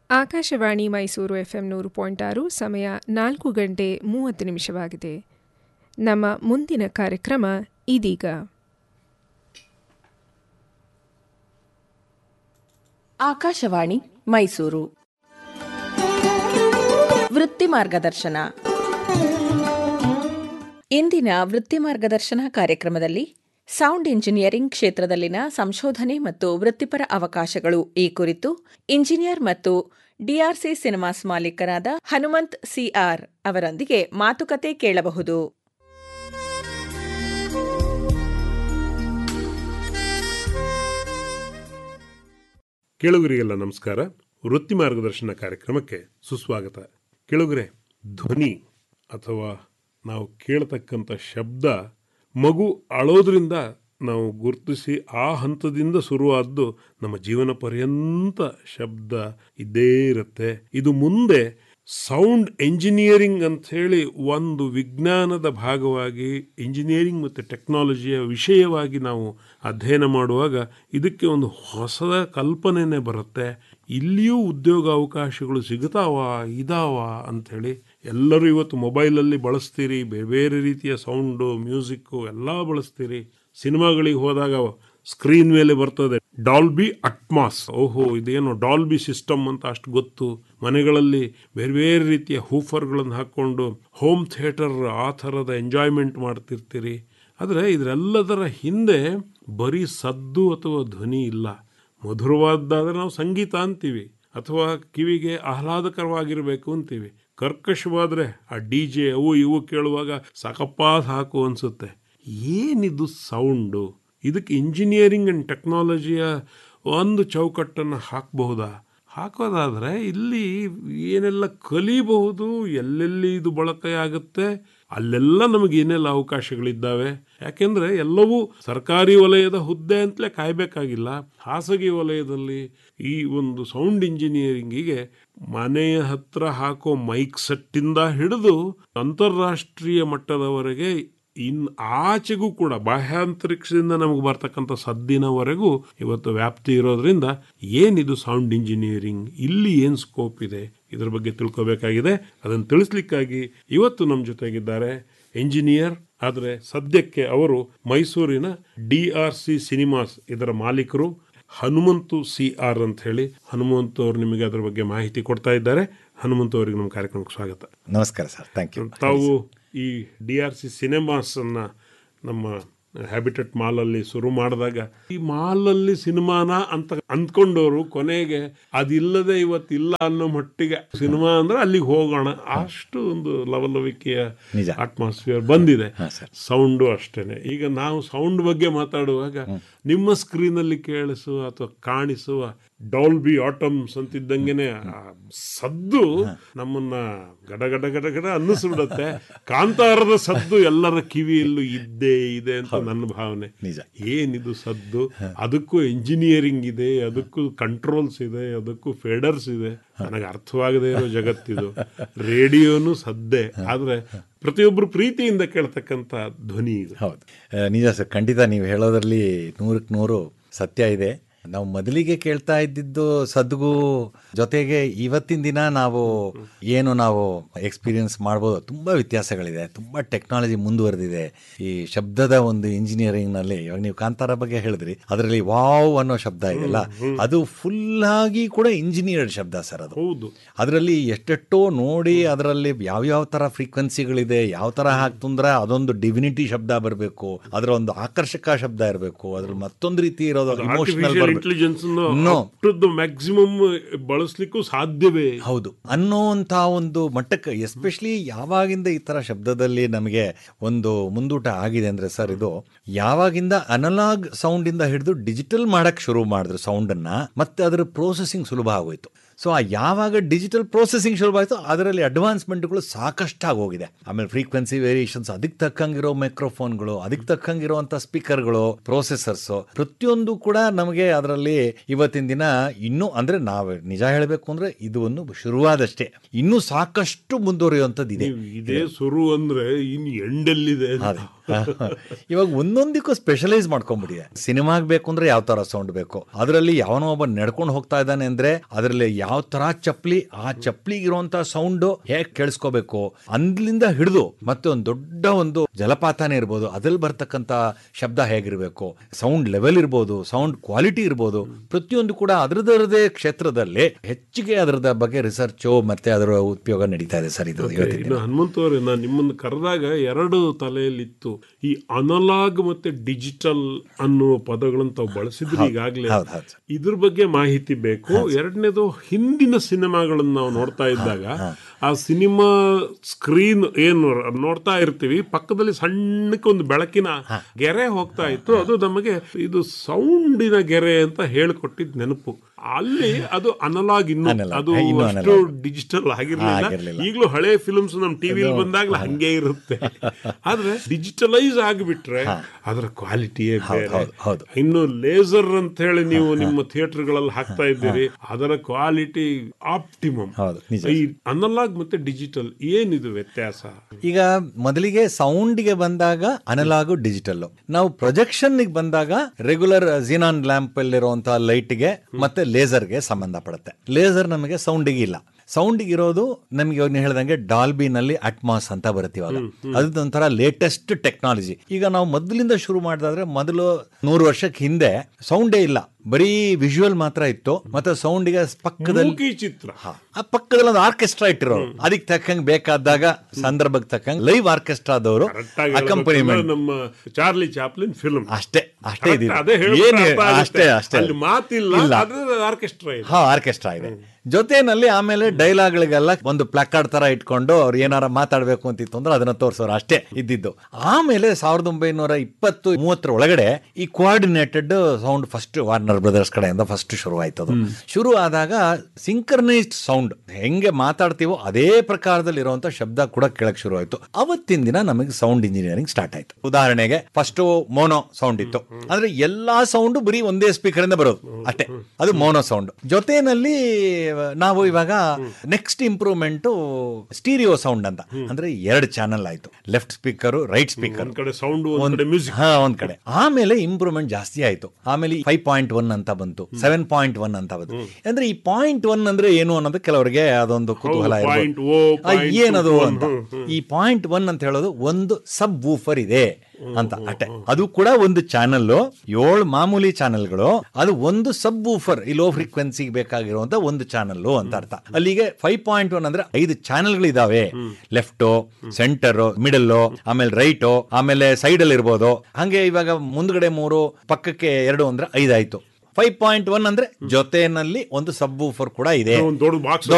Akashvani Mysuru FM ನೂರು point ಆರು ಸಮಯ ನಾಲ್ಕು ಗಂಟೆ ಮೂವತ್ತು ನಿಮಿಷವಾಗಿದೆ ನಮ್ಮ ಮುಂದಿನ ಕಾರ್ಯಕ್ರಮ ಇದೀಗ ಆಕಾಶವಾಣಿ ಮೈಸೂರು ವೃತ್ತಿ ಮಾರ್ಗದರ್ಶನ ಇಂದಿನ ವೃತ್ತಿ ಮಾರ್ಗದರ್ಶನ ಕಾರ್ಯಕ್ರಮದಲ್ಲಿ ಸೌಂಡ್ ಇಂಜಿನಿಯರಿಂಗ್ ಕ್ಷೇತ್ರದಲ್ಲಿನ ಸಂಶೋಧನೆ ಮತ್ತು ವೃತ್ತಿಪರ ಅವಕಾಶಗಳು ಈ ಕುರಿತು ಇಂಜಿನಿಯರ್ ಮತ್ತು ಡಿಆರ್ಸಿ ಸಿನಿಮಾಸ್ ಮಾಲೀಕರಾದ ಹನುಮಂತ್ ಸಿಆರ್ ಅವರೊಂದಿಗೆ ಮಾತುಕತೆ ಕೇಳಬಹುದು ಕೇಳುಗರಿಗೆಲ್ಲ ನಮಸ್ಕಾರ ವೃತ್ತಿ ಮಾರ್ಗದರ್ಶನ ಕಾರ್ಯಕ್ರಮಕ್ಕೆ ಸುಸ್ವಾಗತ ಕೇಳುಗರೆ ಧ್ವನಿ ಅಥವಾ ನಾವು ಕೇಳತಕ್ಕಂಥ ಶಬ್ದ ಮಗು ಅಳೋದ್ರಿಂದ ನಾವು ಗುರುತಿಸಿ ಆ ಹಂತದಿಂದ ಶುರುವಾದ್ದು ನಮ್ಮ ಜೀವನ ಪರ್ಯಂತ ಶಬ್ದ ಇದ್ದೇ ಇರುತ್ತೆ ಇದು ಮುಂದೆ ಸೌಂಡ್ ಎಂಜಿನಿಯರಿಂಗ್ ಅಂತ ಹೇಳಿ ಒಂದು ವಿಜ್ಞಾನದ ಭಾಗವಾಗಿ ಇಂಜಿನಿಯರಿಂಗ್ ಮತ್ತು ಟೆಕ್ನಾಲಜಿಯ ವಿಷಯವಾಗಿ ನಾವು ಅಧ್ಯಯನ ಮಾಡುವಾಗ ಇದಕ್ಕೆ ಒಂದು ಹೊಸದ ಕಲ್ಪನೆನೇ ಬರುತ್ತೆ ಇಲ್ಲಿಯೂ ಉದ್ಯೋಗ ಅವಕಾಶಗಳು ಸಿಗುತ್ತಾವ ಇದಾವ ಅಂಥೇಳಿ ಎಲ್ಲರೂ ಇವತ್ತು ಮೊಬೈಲಲ್ಲಿ ಬಳಸ್ತೀರಿ ಬೇರೆ ಬೇರೆ ರೀತಿಯ ಸೌಂಡು ಮ್ಯೂಸಿಕ್ಕು ಎಲ್ಲ ಬಳಸ್ತೀರಿ ಸಿನಿಮಾಗಳಿಗೆ ಹೋದಾಗ ಸ್ಕ್ರೀನ್ ಮೇಲೆ ಬರ್ತದೆ ಡಾಲ್ಬಿ ಅಟ್ಮಾಸ್ ಓಹೋ ಇದೇನು ಡಾಲ್ಬಿ ಸಿಸ್ಟಮ್ ಅಂತ ಅಷ್ಟು ಗೊತ್ತು ಮನೆಗಳಲ್ಲಿ ಬೇರೆ ಬೇರೆ ರೀತಿಯ ಹೂಫರ್ಗಳನ್ನು ಹಾಕ್ಕೊಂಡು ಹೋಮ್ ಥಿಯೇಟರ್ ಆ ಥರದ ಎಂಜಾಯ್ಮೆಂಟ್ ಮಾಡ್ತಿರ್ತೀರಿ ಆದರೆ ಇದರೆಲ್ಲದರ ಹಿಂದೆ ಬರೀ ಸದ್ದು ಅಥವಾ ಧ್ವನಿ ಇಲ್ಲ ಮಧುರವಾದ್ದಾದರೆ ನಾವು ಸಂಗೀತ ಅಂತೀವಿ ಅಥವಾ ಕಿವಿಗೆ ಆಹ್ಲಾದಕರವಾಗಿರಬೇಕು ಅಂತೀವಿ ಕರ್ಕಶವಾದರೆ ಆ ಡಿ ಜೆ ಅವು ಇವು ಕೇಳುವಾಗ ಸಾಕಪ್ಪ ಸಾಕು ಅನಿಸುತ್ತೆ ಏನಿದು ಸೌಂಡು ಇದಕ್ಕೆ ಇಂಜಿನಿಯರಿಂಗ್ ಆ್ಯಂಡ್ ಟೆಕ್ನಾಲಜಿಯ ಒಂದು ಚೌಕಟ್ಟನ್ನು ಹಾಕಬಹುದಾ ಹಾಕೋದಾದರೆ ಇಲ್ಲಿ ಏನೆಲ್ಲ ಕಲಿಬಹುದು ಎಲ್ಲೆಲ್ಲಿ ಇದು ಬಳಕೆ ಆಗುತ್ತೆ ಅಲ್ಲೆಲ್ಲ ನಮಗೆ ಏನೆಲ್ಲ ಅವಕಾಶಗಳಿದ್ದಾವೆ ಯಾಕೆಂದರೆ ಎಲ್ಲವೂ ಸರ್ಕಾರಿ ವಲಯದ ಹುದ್ದೆ ಅಂತಲೇ ಕಾಯಬೇಕಾಗಿಲ್ಲ ಖಾಸಗಿ ವಲಯದಲ್ಲಿ ಈ ಒಂದು ಸೌಂಡ್ ಇಂಜಿನಿಯರಿಂಗಿಗೆ ಮನೆಯ ಹತ್ರ ಹಾಕೋ ಮೈಕ್ ಸೆಟ್ಟಿಂದ ಹಿಡಿದು ಅಂತಾರಾಷ್ಟ್ರೀಯ ಮಟ್ಟದವರೆಗೆ ಇನ್ ಆಚೆಗೂ ಕೂಡ ಬಾಹ್ಯಾಂತರಿಕ್ಷದಿಂದ ನಮಗೆ ಬರ್ತಕ್ಕಂಥ ಸದ್ದಿನವರೆಗೂ ಇವತ್ತು ವ್ಯಾಪ್ತಿ ಇರೋದ್ರಿಂದ ಏನಿದು ಸೌಂಡ್ ಇಂಜಿನಿಯರಿಂಗ್ ಇಲ್ಲಿ ಏನು ಸ್ಕೋಪ್ ಇದೆ ಇದ್ರ ಬಗ್ಗೆ ತಿಳ್ಕೋಬೇಕಾಗಿದೆ ಅದನ್ನು ತಿಳಿಸ್ಲಿಕ್ಕಾಗಿ ಇವತ್ತು ನಮ್ಮ ಜೊತೆಗಿದ್ದಾರೆ ಇಂಜಿನಿಯರ್ ಆದರೆ ಸದ್ಯಕ್ಕೆ ಅವರು ಮೈಸೂರಿನ ಡಿ ಆರ್ ಸಿ ಸಿನಿಮಾಸ್ ಇದರ ಮಾಲೀಕರು ಹನುಮಂತು ಸಿ ಆರ್ ಅಂತ ಹೇಳಿ ಹನುಮಂತು ಅವರು ನಿಮಗೆ ಅದರ ಬಗ್ಗೆ ಮಾಹಿತಿ ಕೊಡ್ತಾ ಇದ್ದಾರೆ ಹನುಮಂತು ಅವರಿಗೆ ನಮ್ಮ ಕಾರ್ಯಕ್ರಮಕ್ಕೆ ಸ್ವಾಗತ ನಮಸ್ಕಾರ ಸರ್ ಥ್ಯಾಂಕ್ ಯು ತಾವು ಈ ಡಿ ಆರ್ ಸಿ ಸಿನಿಮಾಸನ್ನು ನಮ್ಮ ಹ್ಯಾಬಿಟೆಟ್ ಮಾಲಲ್ಲಿ ಶುರು ಮಾಡಿದಾಗ ಈ ಮಾಲಲ್ಲಿ ಸಿನಿಮಾನ ಅಂತ ಅಂದ್ಕೊಂಡವರು ಕೊನೆಗೆ ಅದಿಲ್ಲದೆ ಇವತ್ತಿಲ್ಲ ಅನ್ನೋ ಮಟ್ಟಿಗೆ ಸಿನಿಮಾ ಅಂದ್ರೆ ಅಲ್ಲಿಗೆ ಹೋಗೋಣ ಅಷ್ಟು ಒಂದು ಲವಲವಿಕೆಯ ನಿಜ. ಅಟ್ಮಾಸ್ಫಿಯರ್ ಬಂದಿದೆ ಹಾ, ಸರ್. ಸೌಂಡು ಅಷ್ಟೇನೆ ಈಗ ನಾವು ಸೌಂಡ್ ಬಗ್ಗೆ ಮಾತಾಡುವಾಗ ನಿಮ್ಮ ಸ್ಕ್ರೀನಲ್ಲಿ ಕೇಳಿಸುವ ಅಥವಾ ಕಾಣಿಸುವ ಡಾಲ್ಬಿ ಆಟಮ್ಸ್ ಅಂತಿದ್ದಂಗೆನೆ ಆ ಸದ್ದು ನಮ್ಮನ್ನ ಗಡ ಗಡ ಗಡ ಗಡ ಅನ್ನಿಸ್ಬಿಡತ್ತೆ ಕಾಂತಾರದ ಸದ್ದು ಎಲ್ಲರ ಕಿವಿಯಲ್ಲೂ ಇದ್ದೇ ಇದೆ ಅಂತ ನನ್ನ ಭಾವನೆ ನಿಜ. ಏನಿದು ಸದ್ದು ಅದಕ್ಕೂ ಇಂಜಿನಿಯರಿಂಗ್ ಇದೆ ಅದಕ್ಕೂ ಕಂಟ್ರೋಲ್ಸ್ ಇದೆ ಅದಕ್ಕೂ ಫೇಡರ್ಸ್ ಇದೆ ನನಗೆ ಅರ್ಥವಾಗದೇ ಇರೋ ಜಗತ್ತಿದು ರೇಡಿಯೋನು ಸದ್ದೆ ಆದ್ರೆ ಪ್ರತಿಯೊಬ್ಬರು ಪ್ರೀತಿಯಿಂದ ಕೇಳ್ತಕ್ಕಂಥ ಧ್ವನಿ ಇದು ಹೌದು ಆ, ನಿಜ ಸರ್ ಖಂಡಿತ ನೀವು ಹೇಳೋದ್ರಲ್ಲಿ ನೂರಕ್ಕೆ ನೂರು ಸತ್ಯ ಇದೆ ನಾವು ಮೊದಲಿಗೆ ಕೇಳ್ತಾ ಇದ್ದಿದ್ದು ಸದ್ಗೂ ಜೊತೆಗೆ ಇವತ್ತಿನ ದಿನ ನಾವು ಏನು ನಾವು ಎಕ್ಸ್ಪೀರಿಯನ್ಸ್ ಮಾಡ್ಬೋದು ತುಂಬ ವ್ಯತ್ಯಾಸಗಳಿದೆ ತುಂಬ ಟೆಕ್ನಾಲಜಿ ಮುಂದುವರೆದಿದೆ ಈ ಶಬ್ದದ ಒಂದು ಇಂಜಿನಿಯರಿಂಗ್ನಲ್ಲಿ ಇವಾಗ ನೀವು ಕಾಂತಾರ ಬಗ್ಗೆ ಹೇಳಿದ್ರಿ ಅದರಲ್ಲಿ ವಾವ್ ಅನ್ನೋ ಶಬ್ದ ಇದೆಯಲ್ಲ ಅದು ಫುಲ್ ಆಗಿ ಕೂಡ ಇಂಜಿನಿಯರ್ಡ್ ಶಬ್ದ ಸರ್ ಅದು ಹೌದು ಅದರಲ್ಲಿ ಎಷ್ಟೆಷ್ಟೋ ನೋಡಿ ಅದರಲ್ಲಿ ಯಾವ್ಯಾವ ಥರ ಫ್ರೀಕ್ವೆನ್ಸಿಗಳಿದೆ ಯಾವ ಥರ ಹಾಕ್ತಂದ್ರೆ ಅದೊಂದು ಡಿವಿನಿಟಿ ಶಬ್ದ ಬರಬೇಕು ಅದರ ಒಂದು ಆಕರ್ಷಕ ಶಬ್ದ ಇರಬೇಕು ಅದ್ರ ಮತ್ತೊಂದು ರೀತಿ ಇರೋದು ಇಮೋಷನಲ್ ಆರ್ಟಿಫಿಷಿಯಲ್ ಇಂಟೆಲಿಜೆನ್ಸ್ ಮ್ಯಾಕ್ಸಿಮಮ್ ಬಳಸ್ಲಿಕ್ಕೂ ಸಾಧ್ಯವೇ ಹೌದು ಅನ್ನೋಂಥ ಒಂದು ಮಟ್ಟಕ್ಕೆ ಎಸ್ಪೆಷಲಿ ಯಾವಾಗಿಂದ ಈ ಥರ ಶಬ್ದದಲ್ಲಿ ನಮಗೆ ಒಂದು ಮುಂದೂಟ ಆಗಿದೆ ಅಂದರೆ ಸರ್ ಇದು ಯಾವಾಗಿಂದ ಅನಲಾಗ್ ಸೌಂಡಿಂದ ಹಿಡಿದು ಡಿಜಿಟಲ್ ಮಾಡಕ್ಕೆ ಶುರು ಮಾಡಿದ್ರು ಸೌಂಡನ್ನು ಮತ್ತೆ ಅದರ ಪ್ರೋಸೆಸಿಂಗ್ ಸುಲಭ ಆಗೋಯ್ತು ಸೊ ಆ ಯಾವಾಗ ಡಿಜಿಟಲ್ ಪ್ರೋಸೆಸಿಂಗ್ ಶುರುವಾಯಿತು ಅದರಲ್ಲಿ ಅಡ್ವಾನ್ಸ್ಮೆಂಟ್ಗಳು ಸಾಕಷ್ಟಾಗಿ ಹೋಗಿದೆ ಆಮೇಲೆ ಫ್ರೀಕ್ವೆನ್ಸಿ ವೇರಿಯೇಷನ್ಸ್ ಅದಕ್ಕೆ ತಕ್ಕಂಗಿರೋ ಮೈಕ್ರೋಫೋನ್ಗಳು ಅದಕ್ಕೆ ತಕ್ಕಂಗಿರುವಂಥ ಸ್ಪೀಕರ್ಗಳು ಪ್ರೊಸೆಸರ್ಸು ಪ್ರತಿಯೊಂದು ಕೂಡ ನಮಗೆ ಅದರಲ್ಲಿ ಇವತ್ತಿನ ದಿನ ಇನ್ನೂ ಅಂದರೆ ನಾವು ನಿಜ ಹೇಳಬೇಕು ಅಂದರೆ ಇದು ಒಂದು ಶುರುವಾದಷ್ಟೇ ಇನ್ನೂ ಸಾಕಷ್ಟು ಮುಂದುವರಿಯುವಂಥದ್ದು ಇದೆ ನೀವು ಇದೇ ಶುರು ಅಂದ್ರೆ ಇನ್ ಎಂಡೆಲ್ಲಿದೆ ಅಂತ. ಇವಾಗ ಒಂದೊಂದಕ್ಕೂ ಸ್ಪೆಷಲೈಸ್ ಮಾಡ್ಕೊಂಡ್ಬಿಟ್ಟಿದೆ ಸಿನಿಮಾಗ್ ಬೇಕು ಅಂದ್ರೆ ಯಾವ ತರ ಸೌಂಡ್ ಬೇಕು ಅದರಲ್ಲಿ ಯಾವನೋ ಒಬ್ಬ ನಡ್ಕೊಂಡು ಹೋಗ್ತಾ ಇದ್ದಾನೆ ಅಂದ್ರೆ ಅದರಲ್ಲಿ ಯಾವ ತರ ಚಪ್ಪಲಿ ಆ ಚಪ್ಪಲಿಗೆ ಇರುವಂತ ಸೌಂಡ್ ಹೇಗ್ ಕೇಳಿಸ್ಕೋಬೇಕು ಅಂದ್ಲಿಂದ ಹಿಡಿದು ಮತ್ತೆ ಒಂದು ದೊಡ್ಡ ಒಂದು ಜಲಪಾತನೇ ಇರ್ಬೋದು ಅದ್ರಲ್ಲಿ ಬರ್ತಕ್ಕಂತ ಶಬ್ದ ಹೇಗಿರ್ಬೇಕು ಸೌಂಡ್ ಲೆವೆಲ್ ಇರ್ಬೋದು ಸೌಂಡ್ ಕ್ವಾಲಿಟಿ ಇರ್ಬೋದು ಪ್ರತಿಯೊಂದು ಕೂಡ ಅದರದರದೇ ಕ್ಷೇತ್ರದಲ್ಲಿ ಹೆಚ್ಚಿಗೆ ಅದರದ ಬಗ್ಗೆ ರಿಸರ್ಚ್ ಮತ್ತೆ ಅದರ ಉಪಯೋಗ ನಡೀತಾ ಇದೆ ಸರ್ ಇದು ಇವತ್ತಿನ ಇನ್ನು ಹನುಮಂತವ್ರೆ ನಾನು ನಿಮ್ಮನ್ನು ಕರೆದಾಗ ಎರಡು ತಲೆಯಲ್ಲಿತ್ತು ಈ ಅನಲಾಗ್ ಮತ್ತೆ ಡಿಜಿಟಲ್ ಅನ್ನುವ ಪದಗಳನ್ನು ತಾವು ಬಳಸಿದ್ರಿ ಈಗಾಗಲೇ ಹೌದು, ಹೌದು. ಇದ್ರ ಬಗ್ಗೆ ಮಾಹಿತಿ ಬೇಕು ಎರಡನೇದು ಹಿಂದಿನ ಸಿನಿಮಾಗಳನ್ನು ನಾವು ನೋಡ್ತಾ ಇದ್ದಾಗ ಆ ಸಿನಿಮಾ ಸ್ಕ್ರೀನ್ ಏನು ನೋಡ್ತಾ ಇರ್ತೀವಿ ಪಕ್ಕದಲ್ಲಿ ಸಣ್ಣಕ್ಕೆ ಒಂದು ಬೆಳಕಿನ ಗೆರೆ ಹೋಗ್ತಾ ಇತ್ತು ಅದು ನಮಗೆ ಇದು ಸೌಂಡಿನ ಗೆರೆ ಅಂತ ಹೇಳಿಕೊಟ್ಟಿದ್ ನೆನಪು ಅಲ್ಲಿ ಅದು ಅನಲಾಗ್ ಇನ್ನು Analog, ಅದು ಇನ್ನು ಅಷ್ಟು ಡಿಜಿಟಲ್ ಆಗಿರ್ಲಿಲ್ಲ ಆಗಿರ್ಲಿಲ್ಲ. ಈಗಲೂ ಹಳೆ ಫಿಲ್ಮ್ಸ್ ನಮ್ ಟಿವಿಲಿ ಬಂದಾಗ್ಲೂ ಹಂಗೆ ಇರುತ್ತೆ ಆದ್ರೆ ಡಿಜಿಟಲೈಸ್ ಆಗಿಬಿಟ್ರೆ ಅದರ ಕ್ವಾಲಿಟಿಯೇ ಬೇರೆ ಹೌದು, ಹೌದು. ಇನ್ನು ಲೇಸರ್ ಅಂತ ಹೇಳಿ ನೀವು ನಿಮ್ಮ ಥಿಯೇಟರ್ಗಳಲ್ಲಿ ಹಾಕ್ತಾ ಇದ್ದೀರಿ ಅದರ ಕ್ವಾಲಿಟಿ ಆಪ್ಟಿಮಮ್ ಹೌದು, ನಿಜ. ಈ ಅನಲಾಗ್ ಮತ್ತೆ ಡಿಜಿಟಲ್ ಏನಿದು ವ್ಯತ್ಯಾಸ ಈಗ ಮೊದಲಿಗೆ ಸೌಂಡ್ಗೆ ಬಂದಾಗ ಅನಲಾಗು ಡಿಜಿಟಲ್ ನಾವು ಪ್ರೊಜೆಕ್ಷನ್ ಬಂದಾಗ ರೆಗ್ಯುಲರ್ ಝಿನಾನ್ ಲ್ಯಾಂಪ್ ಅಲ್ಲಿರುವಂತಹ ಲೈಟ್ಗೆ ಮತ್ತೆ ಲೇಸರ್ಗೆ ಸಂಬಂಧಪಡುತ್ತೆ ಲೇಸರ್ ನಮಗೆ ಸೌಂಡಿಗೆ ಇಲ್ಲ ಸೌಂಡಿಗೆ ಇರೋದು ನಮಗೆ ಇವಾಗ ನೀವು ಹೇಳ್ದಂಗೆ ಡಾಲ್ಬಿನಲ್ಲಿ ಅಟ್ಮಾಸ್ ಅಂತ ಬರುತ್ತೆ ಇವಾಗ ಅದು ಒಂಥರ ಲೇಟೆಸ್ಟ್ ಟೆಕ್ನಾಲಜಿ ಈಗ ನಾವು ಮೊದಲಿಂದ ಶುರು ಮಾಡಿದ್ರೆ ಮೊದಲು ನೂರು ವರ್ಷಕ್ಕೆ ಹಿಂದೆ ಸೌಂಡೇ ಇಲ್ಲ ಬರೀ ವಿಜುವಲ್ ಮಾತ್ರ ಇತ್ತು ಮತ್ತೆ ಸೌಂಡಿಗೆ ಪಕ್ಕದಲ್ಲಿ ಮೂಕಿ ಚಿತ್ರ ಹಾ. ಆ ಪಕ್ಕದಲ್ಲಿ ಒಂದು ಆರ್ಕೆಸ್ಟ್ರಾ ಇಟ್ಟಿರೋರು ಅದಕ್ಕೆ ತಕ್ಕಂಗೆ ಬೇಕಾದಾಗ ಸಂದರ್ಭಕ್ಕೆ ತಕ್ಕಂಗೆ ಲೈವ್ ಆರ್ಕೆಸ್ಟ್ರಾದವರು Correct ಆಗಿ ಅಕಂಪನಿಮೆಂಟ್ ಹೇಳ್ಬೇಕಂದ್ರೆ ನಮ್ಮ ಚಾರ್ಲಿ ಚಾಪ್ಲಿನ್ ಫಿಲ್ಮ್ ಅಷ್ಟೇ ಅಷ್ಟೇ ಇದಿದೆ. ಅದೇ ಏನು ಹೇಳ್ಬಿಟ್ರೆ ಅರ್ಥ ಅಷ್ಟೇ ಆಗುತ್ತೆ. ಅಷ್ಟೇ ಅಲ್ಲಿ ಮಾತಿಲ್ಲ ಇಲ್ಲ. ಆದ್ರೆ ಆರ್ಕೆಸ್ಟ್ರಾ ಇದೆ ಹಾ ಆರ್ಕೆಸ್ಟ್ರಾ ಇದೆ ಜೊತೆನಲ್ಲಿ ಆಮೇಲೆ ಡೈಲಾಗ್ಗಳಿಗೆಲ್ಲ ಒಂದು ಪ್ಲಾಕಾರ್ಡ್ ತರ ಇಟ್ಕೊಂಡು ಅವ್ರು ಏನಾರ ಮಾತಾಡ್ಬೇಕು ಅಂತಿತ್ತು ಅಂದ್ರೆ ಅದನ್ನ ತೋರಿಸೋರು ಅಷ್ಟೇ ಇದ್ದಿದ್ದು ಆಮೇಲೆ ಸಾವಿರದ ಒಂಬೈನೂರ ಇಪ್ಪತ್ತು ಮೂವತ್ತರ ಒಳಗಡೆ ಈ coordinated sound first Warner Brothers ಕಡೆಯಿಂದ ಫಸ್ಟ್ ಶುರು ಆಯ್ತು ಅದು ಶುರು ಆದಾಗ ಸಿಂಕ್ರನೈಸ್ಡ್ ಸೌಂಡ್ ಹೆಂಗೆ ಮಾತಾಡ್ತೀವೋ ಅದೇ ಪ್ರಕಾರದಲ್ಲಿ ಇರುವಂತ ಶಬ್ದ ಕೂಡ ಕೇಳಕ್ ಶುರು ಆಯ್ತು ಅವತ್ತಿನ ದಿನ ನಮಗೆ ಸೌಂಡ್ ಇಂಜಿನಿಯರಿಂಗ್ ಸ್ಟಾರ್ಟ್ ಆಯ್ತು ಉದಾಹರಣೆಗೆ ಫಸ್ಟ್ ಮೋನೋ ಸೌಂಡ್ ಇತ್ತು ಅಂದ್ರೆ ಎಲ್ಲಾ ಸೌಂಡ್ ಬರೀ ಒಂದೇ ಸ್ಪೀಕರ್ ಇಂದ ಬರೋದು ಅಷ್ಟೇ ಅದು ಮೋನೋ ಸೌಂಡ್ ಜೊತೆನಲ್ಲಿ ನಾವು ಇವಾಗ ನೆಕ್ಸ್ಟ್ ಇಂಪ್ರೂವ್ಮೆಂಟ್ ಸ್ಟೀರಿಯೋ ಸೌಂಡ್ ಅಂತ ಅಂದ್ರೆ ಎರಡು ಚಾನಲ್ ಆಯ್ತು ಲೆಫ್ಟ್ ಸ್ಪೀಕರ್ ರೈಟ್ ಸ್ಪೀಕರ್ ಒಂದ್ ಕಡೆ ಸೌಂಡ್ ಒಂದ್ ಕಡೆ ಮ್ಯೂಸಿಕ್ ಹಾ ಒಂದ್ ಕಡೆ ಆಮೇಲೆ ಇಂಪ್ರೂವ್ಮೆಂಟ್ ಜಾಸ್ತಿ ಆಯ್ತು ಆಮೇಲೆ ಫೈವ್ ಪಾಯಿಂಟ್ ಒನ್ ಅಂತ ಬಂತು ಸೆವೆನ್ ಪಾಯಿಂಟ್ ಒನ್ ಅಂತ ಬಂತು ಅಂದ್ರೆ ಈ ಪಾಯಿಂಟ್ ಒನ್ ಅಂದ್ರೆ ಏನು ಅನ್ನೋದು ಕೆಲವರಿಗೆ ಅದೊಂದು ಕುತೂಹಲ point ಇರ್ಬೋದು. O, ಆ, point ಏನದು two, ಅಂತ ಹ್ಮ್, ಹ್ಮ್. ಈ ಪಾಯಿಂಟ್ ಒನ್ ಅಂತ ಹೇಳೋದು ಒಂದು ಸಬ್ ವೂಫರ್ ಇದೆ ಅಂತ ಅಷ್ಟೇ ಅದು ಕೂಡ ಒಂದು ಚಾನಲ್ ಏಳು ಮಾಮೂಲಿ ಚಾನೆಲ್ಗಳು ಅದು ಒಂದು ಸಬ್ ವೂಫರ್ ಈ ಲೋ ಫ್ರೀಕ್ವೆನ್ಸಿಗೆ ಬೇಕಾಗಿರುವಂತ ಒಂದು ಚಾನಲ್ ಅಂತ ಅರ್ಥ ಅಲ್ಲಿಗೆ ಫೈವ್ ಪಾಯಿಂಟ್ ಒನ್ ಅಂದ್ರೆ ಐದು ಚಾನೆಲ್ಗಳು ಇದಾವೆ ಲೆಫ್ಟ್ ಸೆಂಟರ್ ಮಿಡಲ್ ಆಮೇಲೆ ರೈಟ್ ಆಮೇಲೆ ಸೈಡ್ ಅಲ್ಲಿ ಇರ್ಬೋದು ಹಂಗೆ ಇವಾಗ ಮುಂದ್ಗಡೆ ಮೂರು ಪಕ್ಕಕ್ಕೆ ಎರಡು ಅಂದ್ರೆ ಐದಾಯ್ತು ಫೈವ್ ಪಾಯಿಂಟ್ ಒನ್ ಅಂದ್ರೆ ಜೊತೆನಲ್ಲಿ ಒಂದು ಸಬ್ ವೂಫರ್ ಕೂಡ ಇದೆ ಒಂದ್ ದೊಡ್ಡ ಬಾಕ್ಸ್